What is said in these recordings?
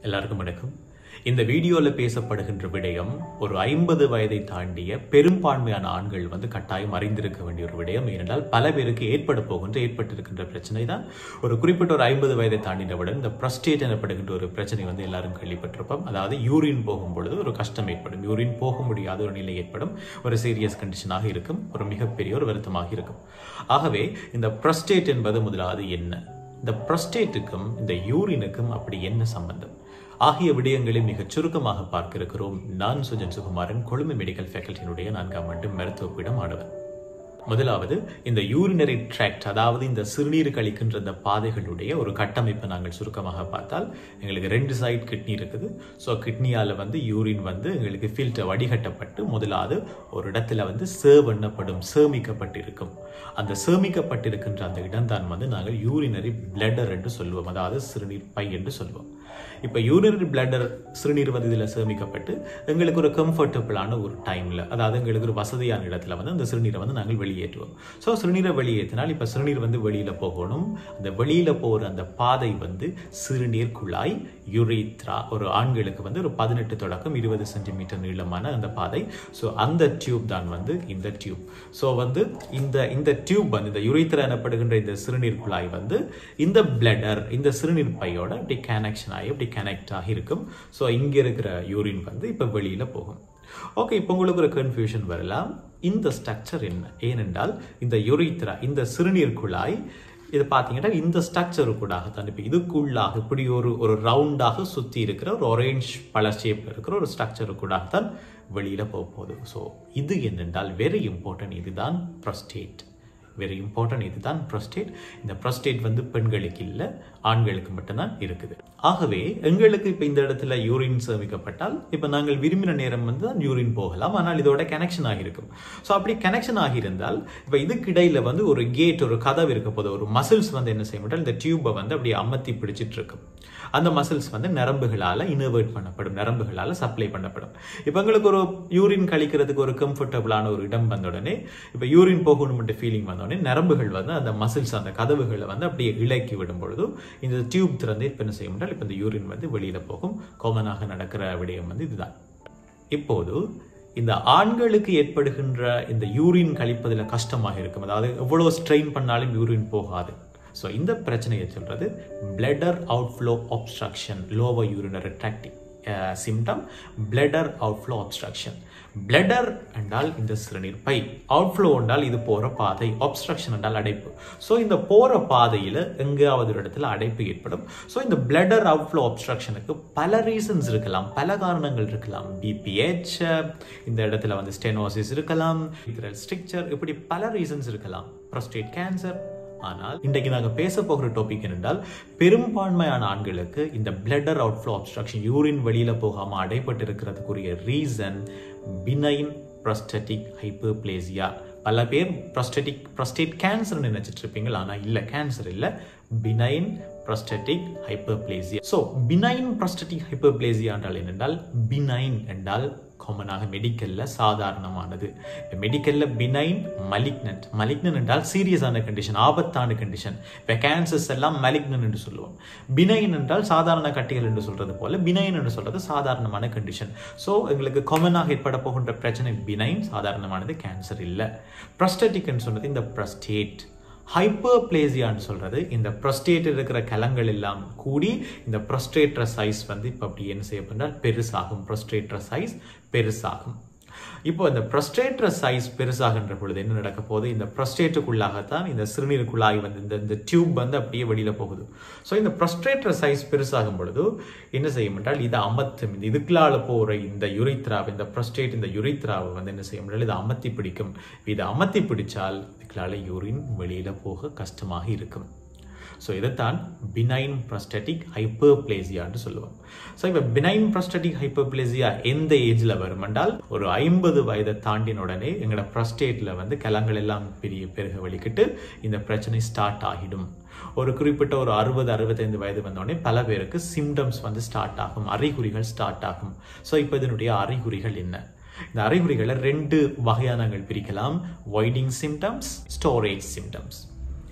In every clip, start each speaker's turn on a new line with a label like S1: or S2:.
S1: எல்லாருக்கும் வணக்கம் இந்த வீடியோல பேசப்படுகின்ற விடயம் ஒரு ஐம்பது வயதை தாண்டிய பெரும்பான்மையான ஆண்கள் வந்து கட்டாயம் அறிந்திருக்க வேண்டிய ஒரு விடயம் ஏனென்றால் பல பேருக்கு ஏற்பட போகின்ற ஏற்பட்டிருக்கின்ற பிரச்சனை தான் ஒரு குறிப்பிட்ட ஒரு ஐம்பது வயதை தாண்டினவுடன் இந்த பிரஸ்டேட் எனப்படுகின்ற ஒரு பிரச்சனை வந்து எல்லாரும் கேள்விப்பட்டிருப்போம் அதாவது யூரின் போகும் பொழுது ஒரு கஷ்டம் ஏற்படும் யூரின் போக முடியாத ஒரு நிலை ஏற்படும் ஒரு சீரியஸ் கண்டிஷனாக இருக்கும் ஒரு மிகப்பெரிய ஒரு வருத்தமாக இருக்கும் ஆகவே இந்த பிரஸ்டேட் என்பது முதலாவது என்ன இந்த பிரஸ்டேட்டுக்கும் இந்த யூரினுக்கும் அப்படி என்ன சம்பந்தம் ஆகிய விடயங்களை மிகச் சுருக்கமாக பார்க்க இருக்கிறோம் நான் சுஜன் சுகுமாரன் கொழும்பு மெடிக்கல் ஃபேக்கல்ட்டியினுடைய நான்காம் ஆண்டு மருத்துவ பீடம் ஆடவர் முதலாவது இந்த யூரினரி ட்ராக்ட் அதாவது இந்த சிறுநீர் கழிக்கின்ற இந்த பாதைகளுடைய ஒரு கட்டமைப்பை நாங்கள் சுருக்கமாக பார்த்தால் எங்களுக்கு ரெண்டு சைட் கிட்னி இருக்குது ஸோ கிட்னியால் வந்து யூரின் வந்து எங்களுக்கு ஃபில்டர் வடிகட்டப்பட்டு முதலாவது ஒரு இடத்துல வந்து சேவ் எண்ணப்படும் சேமிக்கப்பட்டிருக்கும் அந்த சேமிக்கப்பட்டிருக்கின்ற அந்த இடம்தான் வந்து நாங்கள் யூரினரி பிளடர் என்று சொல்லுவோம் அதாவது சிறுநீர் பை என்று சொல்லுவோம் இப்போ யூரினரி பிளடர் சிறுநீர் வந்து இதில் சேமிக்கப்பட்டு எங்களுக்கு ஒரு கம்ஃபர்டபுளான ஒரு டைமில் அதாவது எங்களுக்கு ஒரு வசதியான இடத்துல வந்து அந்த சிறுநீரை வந்து நாங்கள் வெளியேற்றுவோம் ஸோ சிறுநீரை வெளியேற்றினால் இப்போ சிறுநீர் வந்து வெளியில் போகணும் அந்த வெளியில் போகிற அந்த பாதை வந்து சிறுநீர் குழாய் யுரேத்ரா ஒரு ஆண்களுக்கு வந்து ஒரு பதினெட்டு தொடக்கம் இருபது சென்டிமீட்டர் நீளமான அந்த பாதை ஸோ அந்த டியூப் தான் வந்து இந்த டியூப் ஸோ வந்து இந்த இந்த டியூப் வந்து இந்த யுரேத்ரா எனப்படுகின்ற இந்த சிறுநீர் குழாய் வந்து இந்த பிளடர் இந்த சிறுநீர் பையோட இப்படி கனெக்ஷன் ஆகி இப்படி கனெக்ட் ஆகி இருக்கும் ஸோ இங்கே இருக்கிற யூரின் வந்து இப்போ வெளியில் போகும் ஓகே இப்போ உங்களுக்கு ஒரு கன்ஃபியூஷன் வரலாம் இந்த ஸ்ட்ரக்சர் என்ன ஏனென்றால் இந்த யுரேத்ரா இந்த சிறுநீர் குழாய் இது பார்த்தீங்கன்னா இந்த ஸ்ட்ரக்சரு கூடாக தான் இப்போ இதுக்குள்ளாக இப்படி ஒரு ஒரு ரவுண்டாக சுற்றி இருக்கிற ஒரு ஒரேஞ்ச் பல ஷேப்பில் இருக்கிற ஒரு ஸ்ட்ரக்சரு கூடாக தான் வெளியில் போக போகுது ஸோ இது என்னென்றால் வெரி இம்பார்ட்டன்ட் இதுதான் ப்ரஸ்டேட் வெரி இம்பார்ட்டன்ட் இதுதான் ப்ரஸ்டேட் இந்த ப்ரஸ்டேட் வந்து பெண்களுக்கு இல்லை ஆண்களுக்கு மட்டும்தான் இருக்குது ஆகவே எங்களுக்கு இப்போ இந்த இடத்துல யூரின் சேமிக்கப்பட்டால் இப்போ நாங்கள் விரும்பின நேரம் வந்து தான் யூரின் போகலாம் ஆனால் இதோட கனெக்ஷன் ஆகியிருக்கும் ஸோ அப்படி கனெக்ஷன் ஆகியிருந்தால் இப்போ இதுக்கு இடையில வந்து ஒரு கேட் ஒரு கதவு இருக்க போது ஒரு மசில்ஸ் வந்து என்ன செய்ய மாட்டால் இந்த டியூப்பை வந்து அப்படியே அமர்த்தி பிடிச்சிட்டு இருக்கும் அந்த மசில்ஸ் வந்து நரம்புகளால் இனோவேட் பண்ணப்படும் நரம்புகளால் சப்ளை பண்ணப்படும் இப்போ எங்களுக்கு ஒரு யூரின் கழிக்கிறதுக்கு ஒரு கம்ஃபர்டபுளான ஒரு இடம் வந்த உடனே இப்போ யூரின் போகணும்ன்ற ஃபீலிங் வந்த உடனே நரம்புகள் வந்து அந்த மசில்ஸ் அந்த கதவுகளை வந்து அப்படியே இலக்கி விடும் பொழுது இந்த டியூப் திறந்து இப்போ என்ன செய்ய முடியாது இப்போ இந்த யூரின் வந்து வெளியில் போகும் காமனாக நடக்கிற விடயம் வந்து இதுதான் இப்போது இந்த ஆண்களுக்கு ஏற்படுகின்ற இந்த யூரின் கழிப்பதில் கஷ்டமாக இருக்கும் அதாவது எவ்வளோ ஸ்ட்ரெயின் பண்ணாலும் யூரின் போகாது ஸோ இந்த பிரச்சனையை சொல்றது bladder outflow obstruction lower urinary ட்ராக்டிங் symptom bladder outflow obstruction bladder என்றால் இந்த சிறுநீர் பை அவுட்ஃப்ளோ என்றால் இது போற பாதை obstruction என்றால் அடைப்பு ஸோ இந்த போற பாதையில் எங்காவது ஒரு இடத்துல அடைப்பு ஏற்படும் ஸோ இந்த பிளடர் அவுட்ஃப்ளோ obstructionக்கு பல ரீசன்ஸ் இருக்கலாம் பல காரணங்கள் இருக்கலாம் பிபிஹெச் இந்த இடத்துல வந்து ஸ்டெனோசிஸ் இருக்கலாம் ஸ்ட்ரிக்சர் இப்படி பல ரீசன்ஸ் இருக்கலாம் ப்ரொஸ்டேட் கேன்சர் ஆனால் இன்றைக்கு நாங்கள் பேச போகிற டாபிக் என்னென்றால் பெரும்பான்மையான ஆண்களுக்கு இந்த பிளடர் அவுட்ஃப்ளோ obstruction யூரின் வெளியில போகாம அடைப்பட்டு இருக்கிறதுக்குரிய ரீசன் பினைன் ப்ரஸ்டட்டிக் ஹைப்பர்பிளேசியா பல பேர் ப்ரஸ்டட்டிக் ப்ரஸ்டேட் கேன்சர்னு நினைச்சிட்டு இருப்பீங்க ஆனால் இல்லை கேன்சர் இல்லை benign prostatic hyperplasia so benign prostatic hyperplasia என்றால் என்னென்றால் பினைன் என்றால் காமனாக மெடிக்கல்ல சாதாரணமானது மெடிக்கல்ல பினைன் மலிக்னன்ட் மலிக்னன் என்றால் சீரியஸான கண்டிஷன் ஆபத்தான கண்டிஷன் இப்போ கேன்சர்ஸ் எல்லாம் மலிக்னன் என்று சொல்லுவோம் பினைன் என்றால் சாதாரண கட்டிகள் என்று சொல்றது போல பினைன் என்று சொல்றது சாதாரணமான கண்டிஷன் ஸோ எங்களுக்கு காமனாக ஏற்பட போகின்ற பிரச்சனை பினைன் சாதாரணமானது கேன்சர் இல்லை ப்ரஸ்டட்டிக்னு சொன்னது இந்த ப்ரஸ்டேட் ஹைப்பர்பிளேசியான்னு சொல்றது இந்த ப்ரஸ்டேட் இருக்கிற கலங்கள் எல்லாம் கூடி இந்த ப்ரஸ்டேட்ர சைஸ் வந்து இப்போ அப்படி என்ன செய்யப்பட்டால் பெருசாகும் ப்ரஸ்டேட்ர சைஸ் பெருசாகும் இப்போ இந்த ப்ரஸ்டேட்ர சைஸ் பெருசாகின்ற பொழுது என்ன நடக்க போகுது இந்த ப்ரஸ்டேட்டுக்குள்ளாகத்தான் இந்த சிறுநீர் குழாய் வந்து இந்த இந்த டியூப் வந்து அப்படியே வெளியில போகுது ஸோ இந்த ப்ரஸ்டேட்ர சைஸ் பெருசாகும் பொழுது என்ன செய்ய மாட்டால் இதை அமர்த்தும் இந்த இதுக்குள்ளால போகிற இந்த யுரித்ராவை இந்த ப்ரஸ்டேட் இந்த யுரித்ராவை வந்து என்ன செய்ய முடியாது இதை அமர்த்தி பிடிக்கும் இதை அமர்த்தி பிடிச்சால் இதுக்குள்ளால யூரின் வெளியில போக கஷ்டமாக இருக்கும் ஸோ இதைத்தான் பினைன் ப்ரஸ்டட்டிக் ஹைப்பர்பிளேசியான்னு சொல்லுவோம் ஸோ இப்போ பினைன் ப்ரஸ்டட்டிக் ஹைப்பர்பிளேசியா எந்த ஏஜில் வரும் என்றால் ஒரு ஐம்பது வயதை தாண்டின உடனே எங்களோட ப்ரஸ்டேட்டில் வந்து கலங்கள் எல்லாம் பெரிய பெருக வலிக்கிட்டு இந்த பிரச்சனை ஸ்டார்ட் ஆகிடும் ஒரு குறிப்பிட்ட ஒரு அறுபது அறுபத்தைந்து வயது வந்தோடனே பல பேருக்கு சிம்டம்ஸ் வந்து ஸ்டார்ட் ஆகும் அறிகுறிகள் ஸ்டார்ட் ஆகும் ஸோ இப்போ இதனுடைய அறிகுறிகள் என்ன இந்த அறிகுறிகளை ரெண்டு வகையாக நாங்கள் பிரிக்கலாம் voiding symptoms storage symptoms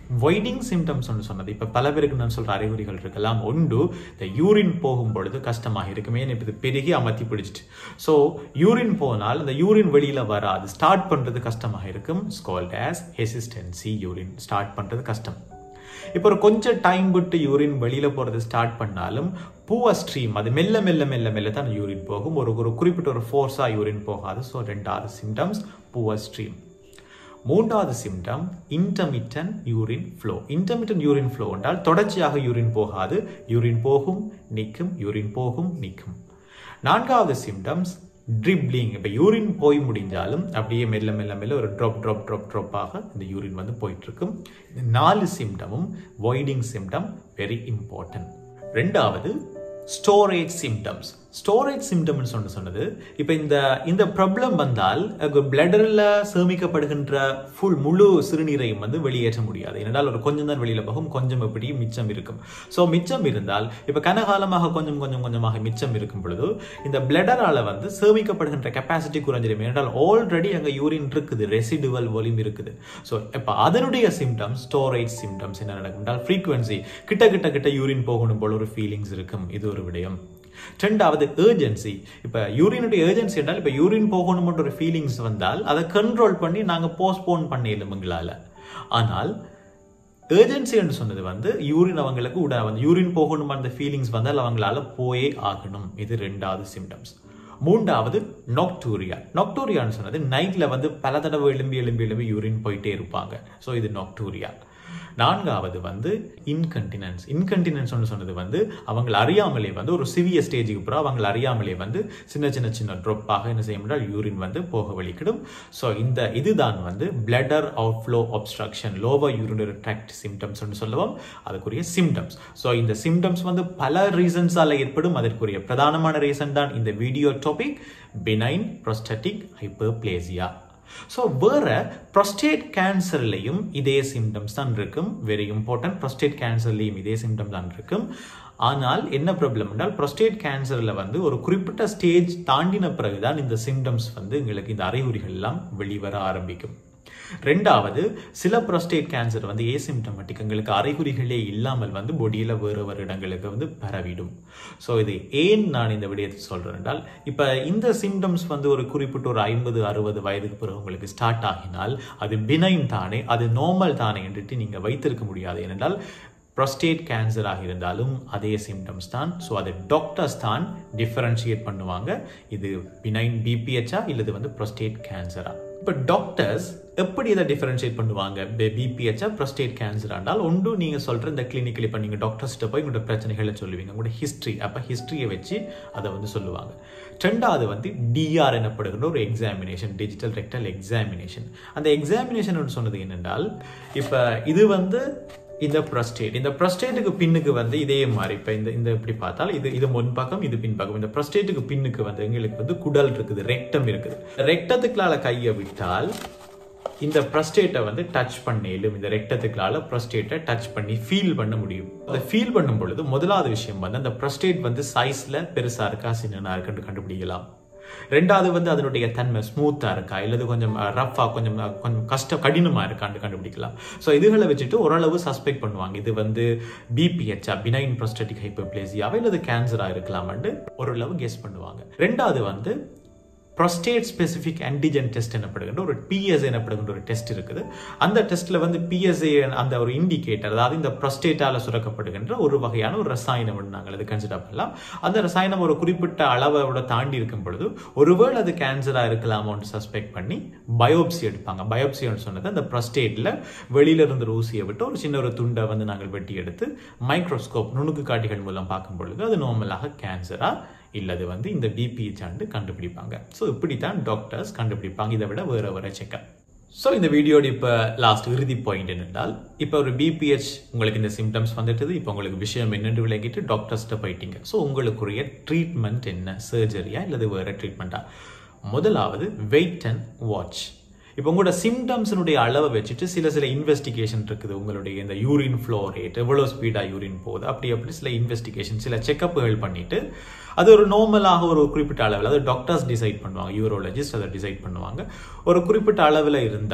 S1: voiding symptoms சொன்னது இப்போ பல பேருக்கு நான் சொல்ற அறிகுறிகள் இருக்கலாம் ஒன்று இந்த யூரின் போகும் பொழுது கஷ்டமாக இருக்குமே இப்போ இது பெருகி அமர்த்தி பிடிச்சிட்டு ஸோ யூரின் போனால் அந்த யூரின் வெளியில வராது ஸ்டார்ட் பண்றது கஷ்டமாக இருக்கும் called as hesitancy urine start பண்றது கஷ்டம் இப்போ ஒரு கொஞ்சம் டைம் விட்டு யூரின் வெளியில போறது ஸ்டார்ட் பண்ணாலும் பூவ ஸ்ட்ரீம் அது மெல்ல மெல்ல மெல்ல மெல்ல தான் யூரின் போகும் ஒரு ஒரு குறிப்பிட்ட ஒரு ஃபோர்ஸா யூரின் போகாது ஸோ ரெண்டாவது சிம்டம்ஸ் பூவ ஸ்ட்ரீம் மூன்றாவது symptom intermittent urine flow intermittent urine flow என்றால் தொடர்ச்சியாக யூரின் போகாது யூரின் போகும் நிற்கும் யூரின் போகும் நிற்கும் நான்காவது சிம்டம்ஸ் ட்ரிப்ளிங் இப்போ யூரின் போய் முடிஞ்சாலும் அப்படியே மெல்ல மெல்ல மெல்ல ஒரு ட்ராப் ட்ராப் ட்ராப் ட்ராப்பாக இந்த யூரின் வந்து போயிட்டு இருக்கும் இந்த நாலு சிம்டமும் வாய்டிங் சிம்டம் வெரி இம்பார்ட்டன்ட் ரெண்டாவது ஸ்டோரேஜ் சிம்டம்ஸ் ஸ்டோரேஜ் சிம்டம்னு சொன்ன சொன்னது இப்போ இந்த இந்த ப்ராப்ளம் வந்தால் பிளடரில் சேமிக்கப்படுகின்ற ஃபுல் முழு சிறுநீரையும் வந்து வெளியேற்ற முடியாது ஏனென்றால் ஒரு கொஞ்சம் தான் வெளியில் போகும் கொஞ்சம் எப்படி மிச்சம் இருக்கும் ஸோ மிச்சம் இருந்தால் இப்போ கனகாலமாக கொஞ்சம் கொஞ்சம் கொஞ்சமாக மிச்சம் இருக்கும் பொழுது இந்த பிளடரால் வந்து சேமிக்கப்படுகின்ற கெப்பாசிட்டி குறைஞ்சிடும் ஏனென்றால் ஆல்ரெடி அங்கே யூரின் இருக்குது ரெசிடுவல் வால்யூம் இருக்குது ஸோ இப்போ அதனுடைய சிம்டம்ஸ் ஸ்டோரேஜ் சிம்டம்ஸ் என்ன நடக்கும் என்றால் ஃப்ரீக்வன்சி கிட்ட கிட்ட கிட்ட யூரின் போகணும் போல ஒரு ஃபீலிங்ஸ் இருக்கும் இது ஒரு விடயம் ரெண்டாவது ஏர்ஜென்சி இப்போ யூரினுடைய ஏர்ஜென்சி என்றால் இப்போ யூரின் போகணும்ன்ற ஒரு ஃபீலிங்ஸ் வந்தால் அதை கண்ட்ரோல் பண்ணி நாங்கள் போஸ்ட்போன் பண்ணிடலும் எங்களால் ஆனால் ஏர்ஜென்சி என்று சொன்னது வந்து யூரின் அவங்களுக்கு உட வந்து யூரின் போகணும் அந்த ஃபீலிங்ஸ் வந்தால் அவங்களால போயே ஆகணும் இது ரெண்டாவது சிம்டம்ஸ் மூன்றாவது நொக்டூரியா நொக்டூரியான்னு சொன்னது நைட்ல வந்து பல தடவை எலும்பி எலும்பி எலும்பி யூரின் போயிட்டே இருப்பாங்க ஸோ இது நொக்டூரியா நான்காவது வந்து இன்கண்டினன்ஸ் இன்கண்டினன்ஸ் சொன்னது வந்து அவங்க அறியாமலே வந்து ஒரு சிவிய ஸ்டேஜுக்கு பிறகு அவங்க அறியாமலே வந்து சின்ன சின்ன சின்ன ட்ராப்பாக என்ன செய்ய முடியாது யூரின் வந்து போக வலிக்கிடும் ஸோ இந்த இதுதான் வந்து bladder outflow obstruction lower urinary tract symptoms சொல்லுவோம் அதுக்குரிய சிம்டம்ஸ் ஸோ இந்த சிம்டம்ஸ் வந்து பல ரீசன்ஸால ஏற்படும் அதற்குரிய பிரதானமான ரீசன் தான் இந்த video topic benign prostatic hyperplasia so வேற ப்ரொஸ்டேட் கேன்சர்லையும் இதே சிம்டம்ஸ் தான் இருக்கும் வெரி இம்பார்ட்டன்ட் ப்ரொஸ்டேட் கேன்சர்லையும் இதே சிம்டம் தான் இருக்கும் ஆனால் என்ன ப்ராப்ளம் என்றால் ப்ரொஸ்டேட் கேன்சரில் வந்து ஒரு குறிப்பிட்ட ஸ்டேஜ் தாண்டின பிறகுதான் இந்த சிம்டம்ஸ் வந்து எங்களுக்கு இந்த அறிகுறிகள் எல்லாம் வெளிவர ஆரம்பிக்கும் ரெண்டாவது சில ப்ரொஸ்டேட் கேன்சர் வந்து ஏசிம்டமேட்டிக் எங்களுக்கு அறிகுறிகளே இல்லாமல் வந்து பொடியில் வேறு வேறு இடங்களுக்கு வந்து பரவிடும் ஸோ இது ஏன் நான் இந்த விடயத்தை சொல்கிறேன் என்றால் இப்போ இந்த சிம்டம்ஸ் வந்து ஒரு குறிப்பிட்ட ஒரு ஐம்பது அறுபது வயதுக்கு பிறகு உங்களுக்கு ஸ்டார்ட் ஆகினால் அது பினைன் தானே அது நார்மல் தானே என்றுட்டு நீங்கள் வைத்திருக்க முடியாது ஏனென்றால் ப்ரொஸ்டேட் கேன்சராக இருந்தாலும் அதே சிம்டம்ஸ் தான் ஸோ அதை டாக்டர்ஸ் தான் டிஃபரன்ஷியேட் பண்ணுவாங்க இது பினைன் பிபிஹெச்சா இல்லது வந்து ப்ரொஸ்டேட் கேன்சரா இப்போ டாக்டர்ஸ் எப்படி இதை டிஃபரன்ஷியேட் பண்ணுவாங்க பிபிஹெச்சா ப்ரொஸ்டேட் கேன்சர் ஆண்டால் ஒன்று நீங்கள் சொல்கிற இந்த கிளினிக்கில் இப்போ நீங்கள் டாக்டர்ஸ்கிட்ட போய் உங்களோட பிரச்சனைகளை சொல்லுவீங்க உங்களோட ஹிஸ்ட்ரி அப்போ ஹிஸ்ட்ரியை வச்சு அதை வந்து சொல்லுவாங்க ரெண்டாவது வந்து டிஆர் எனப்படுகின்ற ஒரு எக்ஸாமினேஷன் டிஜிட்டல் ரெக்டல் எக்ஸாமினேஷன் அந்த எக்ஸாமினேஷன் சொன்னது என்னென்றால் இப்போ இது வந்து இந்த ப்ரஸ்டேட் இந்த ப்ரஸ்டேட்டுக்கு பின்னுக்கு வந்து இதே மாதிரி இப்போ இந்த இந்த இப்படி பார்த்தால் இது இது முன்பக்கம் இது பின்பக்கம் இந்த ப்ரஸ்டேட்டுக்கு பின்னுக்கு வந்து எங்களுக்கு வந்து குடல் இருக்குது ரெக்டம் இருக்குது ரெக்டத்துக்குள்ளால கையை விட்டால் இந்த ப்ரஸ்டேட்டை வந்து டச் பண்ணிலும் இந்த ரெக்டத்துக்களால ப்ரஸ்டேட்டை டச் பண்ணி ஃபீல் பண்ண முடியும் அதை ஃபீல் பண்ணும் பொழுது முதலாவது விஷயம் வந்து அந்த ப்ரஸ்டேட் வந்து சைஸ்ல பெருசா இருக்கா சின்னனா இருக்குன்னு கண்டுபிடிக்கலாம் ரெண்டாவது வந்து அதனுடைய தன்மை ஸ்மூத்தா இருக்கா இல்லது கொஞ்சம் ரஃபா கொஞ்சம் கொஞ்சம் கஷ்டம் கடினமா இருக்கான்னு கண்டுபிடிக்கலாம் ஸோ இதுகளை வச்சுட்டு ஓரளவு சஸ்பெக்ட் பண்ணுவாங்க இது வந்து பிபிஹெச்ஆ பினைன் ப்ரோஸ்டட்டிக் ஹைப்பர்பிளேசியாவா இல்லது கேன்சரா இருக்கலாம்னு ஓரளவு கெஸ் பண்ணுவாங்க ரெண்டாவது வந்து ப்ரொஸ்டேட் ஸ்பெசிஃபிக் ஆன்டிஜென் டெஸ்ட் எனப்படுகின்ற ஒரு பிஎஸ்ஏ எனப்படுகின்ற ஒரு டெஸ்ட் இருக்குது அந்த டெஸ்ட்ல வந்து பிஎஸ்ஏ அந்த ஒரு இண்டிகேட்டர் அதாவது இந்த ப்ரொஸ்டேட்டால சுரக்கப்படுகின்ற ஒரு வகையான ஒரு ரசாயனம் நாங்கள் அது கன்சிடர் பண்ணலாம் அந்த ரசாயனம் ஒரு குறிப்பிட்ட அளவோட தாண்டி இருக்கும் பொழுது ஒருவேளை அது கேன்சரா இருக்கலாமோன்னு சஸ்பெக்ட் பண்ணி பயோப்சி எடுப்பாங்க பயோப்சின்னு சொன்னது அந்த ப்ரொஸ்டேட்ல வெளியில இருந்து ஒரு ஊசியை விட்டு ஒரு சின்ன ஒரு துண்டை வந்து நாங்கள் வெட்டி எடுத்து மைக்ரோஸ்கோப் நுணுக்கு காட்டிகள் மூலம் பார்க்கும் பொழுது அது நார்மலாக கேன்சரா இல்லது வந்து இந்த பிபி சாண்டு கண்டுபிடிப்பாங்க ஸோ இப்படி தான் டாக்டர்ஸ் கண்டுபிடிப்பாங்க இதை விட வேற வேற செக்அப் ஸோ இந்த வீடியோட இப்போ லாஸ்ட் இறுதி பாயிண்ட் என்னென்றால் இப்போ ஒரு பிபிஹெச் உங்களுக்கு இந்த சிம்டம்ஸ் வந்துட்டது இப்போ உங்களுக்கு விஷயம் என்னென்று விளக்கிட்டு டாக்டர்ஸ்ட்ட போயிட்டீங்க ஸோ உங்களுக்குரிய ட்ரீட்மெண்ட் என்ன சர்ஜரியா இல்லது வேற ட்ரீட்மெண்ட்டா முதலாவது வெயிட் அண்ட் வாட்ச் இப்போ உங்களோட சிம்டம்ஸினுடைய அளவை வச்சுட்டு சில சில இன்வெஸ்டிகேஷன் இருக்குது உங்களுடைய இந்த யூரின் ஃப்ளோ ரேட் எவ்வளோ ஸ்பீடாக யூரின் போகுது அப்படி அப்படி சில இன்வெஸ்டிகேஷன் சில செக்கப்புகள் பண்ணிட்டு அது ஒரு நார்மலாக ஒரு குறிப்பிட்ட அளவில் அது டாக்டர்ஸ் டிசைட் பண்ணுவாங்க யூரோலஜிஸ்ட் அதை டிசைட் பண்ணுவாங்க ஒரு குறிப்பிட்ட அளவில் இருந்தால்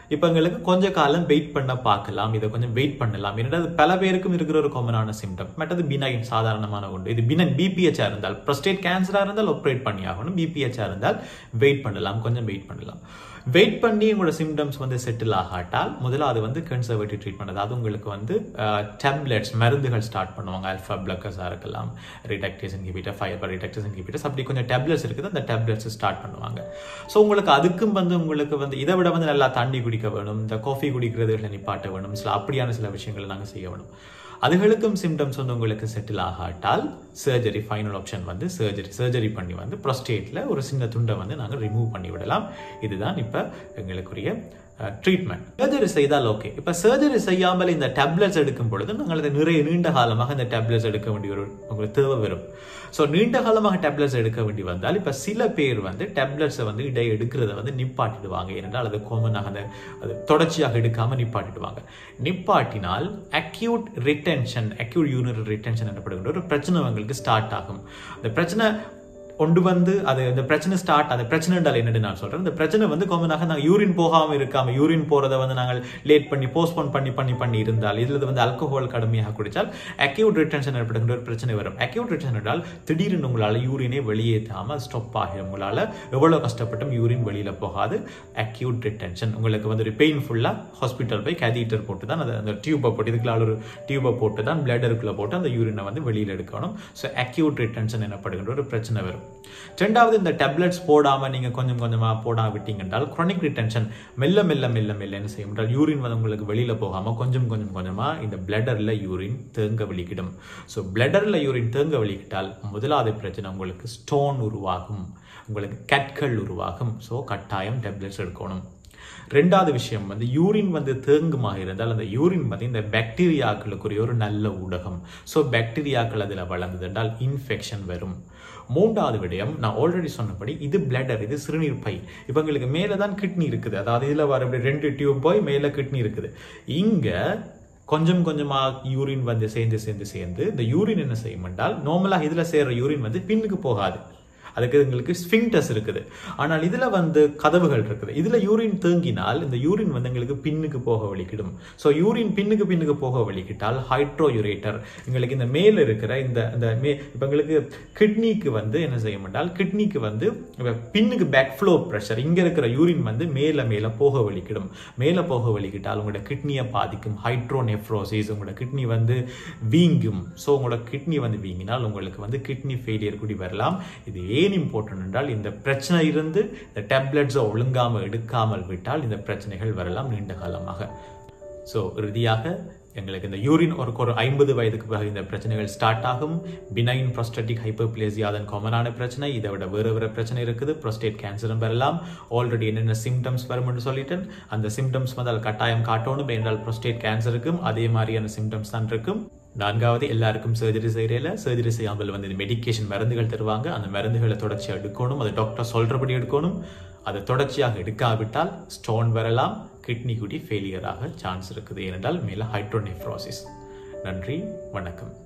S1: இப்போ எங்களுக்கு கொஞ்ச காலம் வெயிட் பண்ண பார்க்கலாம் இதை கொஞ்சம் வெயிட் பண்ணலாம் ஏன்னா அது பல பேருக்கும் இருக்கிற ஒரு காமனான சிம்டம் மற்றது பினைன் சாதாரணமான ஒன்று இது பினன் பிபிஹெச்ஆ இருந்தால் ப்ரொஸ்டேட் கேன்சரா இருந்தால் ஆப்ரேட் பண்ணி ஆகணும் பிபிஹெச்ஆ இருந்தால் வெயிட் பண்ணலாம் கொஞ்சம் வெயிட் பண்ணலாம் வெயிட் பண்ணி உங்களோட சிம்டம்ஸ் வந்து செட்டில் ஆகாட்டால் முதலாவது வந்து கன்சர்வேட்டிவ் ட்ரீட்மெண்ட் அதாவது உங்களுக்கு வந்து டேப்லெட்ஸ் மருந்துகள் ஸ்டார்ட் பண்ணுவாங்க அல்ஃபா பிளக்கர்ஸாக இருக்கலாம் reductase inhibitor five reductase inhibitors அப்படி கொஞ்சம் டேப்லெட்ஸ் இருக்குது அந்த டேப்லெட்ஸ் ஸ்டார்ட் பண்ணுவாங்க ஸோ உங்களுக்கு அதுக்கும் வந்து உங்களுக்கு வந்து இதை விட வந்து நல்லா தண்ணி குடிக்க வேணும் இந்த காஃபி குடிக்கிறதுகளை நிப்பாட்ட வேணும் சில அப்படியான சில விஷயங்களை நாங்கள் செய்ய வேணும் அதுகளுக்கும் சிம்டம்ஸ் வந்து உங்களுக்கு செட்டில் ஆகாட்டால் சர்ஜரி ஃபைனல் ஆப்ஷன் வந்து சர்ஜரி சர்ஜரி பண்ணி வந்து ப்ரொஸ்டேட்டில் ஒரு சின்ன துண்டை வந்து நாங்கள் ரிமூவ் பண்ணி விடலாம் இதுதான் இப்போ எங்களுக்குரிய ட்ரீட்மெண்ட் சர்ஜரி செய்தால் ஓகே இப்போ சர்ஜரி செய்யாமல் இந்த டேப்லெட்ஸ் எடுக்கும் பொழுது நாங்கள் இதை நிறைய நீண்ட காலமாக இந்த டேப்லெட்ஸ் எடுக்க வேண்டிய ஒரு உங்களுக்கு தேவை வரும் ஸோ நீண்ட காலமாக டேப்லெட்ஸ் எடுக்க வேண்டி வந்தால் இப்போ சில பேர் வந்து டேப்லெட்ஸை வந்து இடை எடுக்கிறத வந்து நிப்பாட்டிடுவாங்க ஏனென்றால் அது காமனாக அந்த அது தொடர்ச்சியாக எடுக்காமல் நிப்பாட்டிடுவாங்க நிப்பாட்டினால் acute retention acute unit retention எனப்படுகின்ற ஒரு பிரச்சனை உங்களுக்கு ஸ்டார்ட் ஆகும் அந்த பிரச்சனை கொண்டு வந்து அது இந்த பிரச்சனை ஸ்டார்ட் அந்த பிரச்சனை என்றால் என்னன்னு நான் சொல்றேன் இந்த பிரச்சனை வந்து காமனாக நாங்கள் யூரின் போகாம இருக்காம யூரின் போறதை வந்து நாங்கள் லேட் பண்ணி போஸ்ட்போன் பண்ணி பண்ணி பண்ணி இருந்தால் இதுல வந்து ஆல்கஹால் கடுமையாக குடித்தால் அக்யூட் ரிட்டன்ஷன் ஏற்படுகின்ற ஒரு பிரச்சனை வரும் அக்யூட் ரிட்டன்ஷன் என்றால் திடீர்னு உங்களால் யூரினே வெளியேற்றாம ஸ்டாப் ஆகிடும் உங்களால் எவ்வளவு கஷ்டப்பட்டும் யூரின் வெளியில போகாது அக்யூட் ரிட்டன்ஷன் உங்களுக்கு வந்து ஒரு பெயின்ஃபுல்லா ஹாஸ்பிட்டல் போய் கேதீட்டர் போட்டு தான் அதை அந்த டியூப்பை போட்டு இதுக்குள்ள ஒரு டியூப்பை போட்டு தான் பிளடருக்குள்ள போட்டு அந்த யூரினை வந்து வெளியில் எடுக்கணும் ஸோ அக்யூட் ரிட்டன்ஷன் எனப்படுகின்ற ஒரு பிரச்சனை வரும் ரெண்டாவது இந்த டேப்லெட்ஸ் போடாம நீங்க கொஞ்சம் கொஞ்சமா போடா விட்டீங்கன்றால் குரோனிக் ரிட்டென்ஷன் மெல்ல மெல்ல மெல்ல மெல்ல என்ன செய்யும் என்றால் யூரின் வந்து உங்களுக்கு வெளியில போகாம கொஞ்சம் கொஞ்சம் கொஞ்சமா இந்த பிளடர்ல யூரின் தேங்க வெளிக்கிடும் ஸோ பிளடர்ல யூரின் தேங்க வெளிக்கிட்டால் முதலாவது பிரச்சனை உங்களுக்கு ஸ்டோன் உருவாகும் உங்களுக்கு கற்கள் உருவாகும் ஸோ கட்டாயம் டேப்லெட்ஸ் எடுக்கணும் ரெண்டாவது விஷயம் வந்து யூரின் வந்து தேங்குமாக இருந்தால் அந்த யூரின் வந்து இந்த பாக்டீரியாக்களுக்குரிய ஒரு நல்ல ஊடகம் ஸோ பாக்டீரியாக்கள் அதில் வளர்ந்தது என்றால் இன்ஃபெக்ஷன் வரும் மூன்றாவது விடயம் நான் ஆல்ரெடி சொன்னபடி இது பிளடர் இது சிறுநீர் பை இவங்களுக்கு மேலே தான் கிட்னி இருக்குது அதாவது இதில் வர இப்படி ரெண்டு டியூப் போய் மேலே கிட்னி இருக்குது இங்கே கொஞ்சம் கொஞ்சமாக யூரின் வந்து சேர்ந்து சேர்ந்து சேர்ந்து இந்த யூரின் என்ன செய்யும் என்றால் நார்மலாக இதில் சேர்ற யூரின் வந்து பின்னுக்கு போகாது அதுக்கு எங்களுக்கு ஸ்பிங்டஸ் இருக்குது ஆனால் இதுல வந்து கதவுகள் இருக்குது இதுல யூரின் தேங்கினால் இந்த யூரின் வந்து எங்களுக்கு பின்னுக்கு போக வலிக்கிடும் ஸோ யூரின் பின்னுக்கு பின்னுக்கு போக வலிக்கிட்டால் ஹைட்ரோயுரேட்டர் எங்களுக்கு இந்த மேல இருக்கிற இந்த இந்த மே இப்போ எங்களுக்கு கிட்னிக்கு வந்து என்ன செய்யும் என்றால் கிட்னிக்கு வந்து பின்னுக்கு பேக் ஃப்ளோ ப்ரெஷர் இங்க இருக்கிற யூரின் வந்து மேல மேல போக வலிக்கிடும் மேல போக வலிக்கிட்டால் உங்களோட கிட்னியை பாதிக்கும் ஹைட்ரோநெஃப்ரோசிஸ் உங்களோட கிட்னி வந்து வீங்கும் ஸோ உங்களோட கிட்னி வந்து வீங்கினால் உங்களுக்கு வந்து கிட்னி ஃபெயிலியர் கூடி வரலாம் இது ஏன் இம்பார்ட்டன்ட் என்றால் இந்த பிரச்சனை இருந்து இந்த டேப்லெட்ஸை ஒழுங்காமல் எடுக்காமல் விட்டால் இந்த பிரச்சனைகள் வரலாம் நீண்ட காலமாக ஸோ இறுதியாக எங்களுக்கு இந்த யூரின் ஒரு ஒரு ஐம்பது வயதுக்கு பிறகு இந்த பிரச்சனைகள் ஸ்டார்ட் ஆகும் பினைன் ப்ரோஸ்டட்டிக் ஹைப்பர்பிளேசியா அதன் காமனான பிரச்சனை இதை விட வேறு வேறு பிரச்சனை இருக்குது ப்ரோஸ்டேட் கேன்சரும் வரலாம் ஆல்ரெடி என்னென்ன சிம்டம்ஸ் வரும்னு சொல்லிட்டேன் அந்த சிம்டம்ஸ் வந்து அது கட்டாயம் காட்டணும் என்றால் ப்ரோஸ்டேட் கேன்சருக்கும் அதே மாதிரியான சிம்டம்ஸ் தான் இருக்கும் நான்காவது எல்லாருக்கும் சர்ஜரி செய்யறதுல சர்ஜரி செய்யாமல் வந்து மெடிக்கேஷன் மருந்துகள் தருவாங்க அந்த மருந்துகளை தொடர்ச்சியாக எடுக்கணும் அதை டாக்டர் சொல்றபடி எடுக்கணும் அதை தொடர்ச்சியாக எடுக்காவிட்டால் ஸ்டோன் வரலாம் கிட்னி குடி ஃபெயிலியர் ஆக சான்ஸ் இருக்குது ஏனென்றால் மேலே ஹைட்ரோநெஃப்ரோசிஸ் நன்றி வணக்கம்